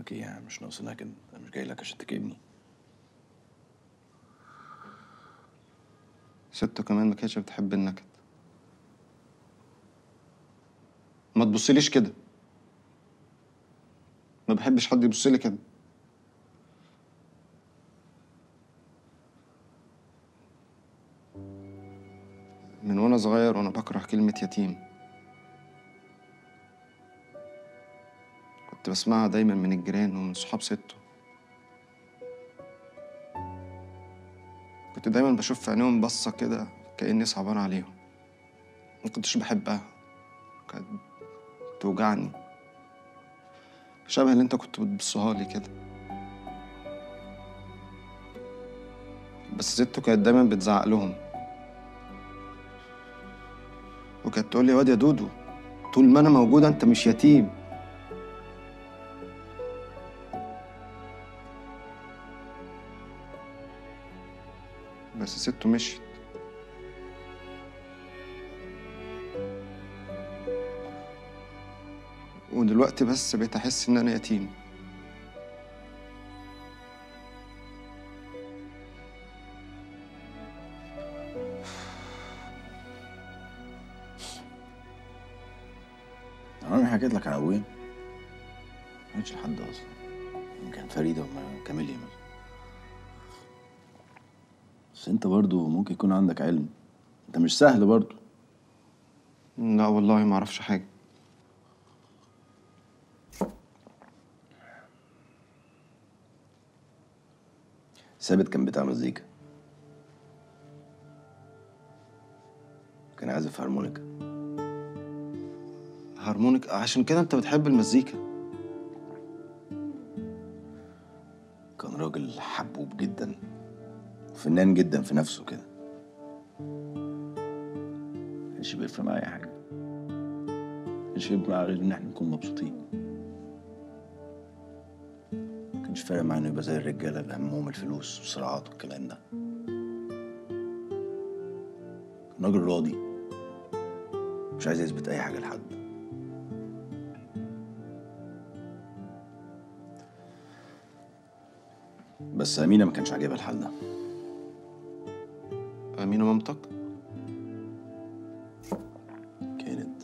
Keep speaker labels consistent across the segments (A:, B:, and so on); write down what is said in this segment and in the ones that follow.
A: لك ايه يعني مش ناقص نكد انا مش جاي لك عشان تكبني
B: ستة كمان ما كانتش بتحب النكد ما تبصليش كده ما بحبش حد يبص لي كده من وانا صغير وانا بكره كلمة يتيم كنت بسمعها دايما من الجيران ومن صحاب ستو كنت دايما بشوف في عينيهم بصة كده كأني صعبان عليهم ما كنتش بحبها كانت بتوجعني شبه اللي انت كنت بتبصها لي كده بس ستو كانت دايما بتزعق لهم وكانت تقول لي يا واد يا دودو طول ما انا موجودة انت مش يتيم بس ستو مشيت ودلوقتي بس بقيت احس ان انا يتيم
A: انا عمري حكيت لك على ابويا ما حكيتش لحد اصلا يمكن فريده وما كاميليا مثلا بس انت برضو ممكن يكون عندك علم انت مش سهل برضو
B: لا والله ما اعرفش حاجة
A: ثابت كان بتاع مزيكا كان عازف هارمونيكا
B: هارمونيك عشان كده انت بتحب المزيكا
A: كان راجل حبوب جدا فنان جدا في نفسه كده كانش بيفرق معايا حاجة كانش بيفرق معايا غير إن إحنا نكون مبسوطين كانش فارق معايا إنه يبقى زي الرجالة اللي همهم الفلوس والصراعات والكلام ده كان راجل راضي مش عايز يثبت أي حاجة لحد بس أمينة ما كانش عاجبها الحال ده
B: أمينة مامتك
A: كانت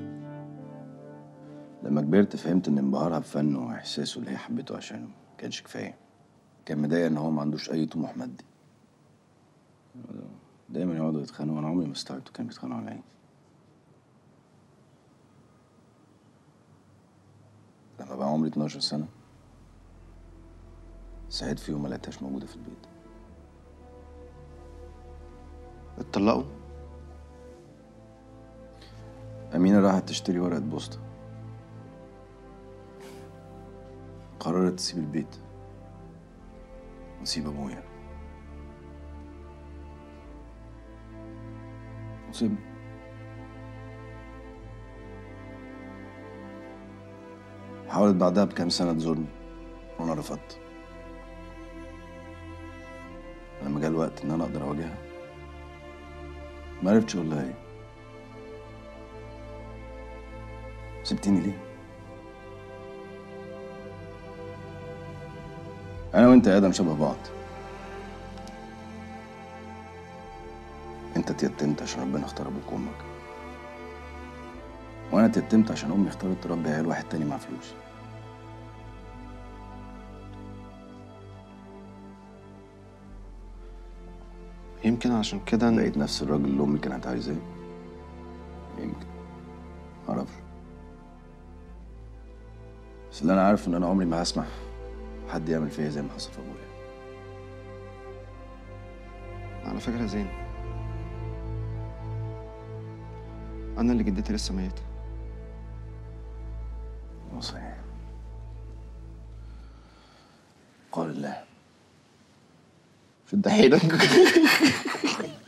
A: لما كبرت فهمت ان انبهارها بفنه واحساسه اللي هي حبته عشانه ما كانش كفايه كان مضايق ان هو ما عندوش اي طموح مادي دايما يقعدوا يتخانقوا انا عمري ما استوعبت كانوا بيتخانقوا على ايه لما بقى عمري 12 سنه صحيت في يوم ما لقيتهاش موجوده في البيت
B: اتطلقوا
A: أمينة راحت تشتري ورقة بوسطة قررت تسيب البيت وتسيب أبويا وسيبني حاولت بعدها بكام سنة تزورني وأنا رفضت لما جه الوقت إن أنا أقدر أواجهها ما عرفتش أقول لها إيه سبتيني ليه؟ أنا وأنت يا آدم شبه بعض أنت اتيتمت عشان ربنا اختار أبوك وأمك وأنا اتيتمت عشان أمي اختارت تربي عيال واحد تاني مع فلوس
B: يمكن عشان كده
A: لقيت نفس الراجل اللي أمي كانت عايزاه يمكن معرفش بس اللي أنا عارف إن أنا عمري ما هسمح حد يعمل فيا زي ما حصل في أبويا
B: على فكرة يا زين أنا اللي جدتي لسه ميتة
A: هو صحيح قال الله شد حيلك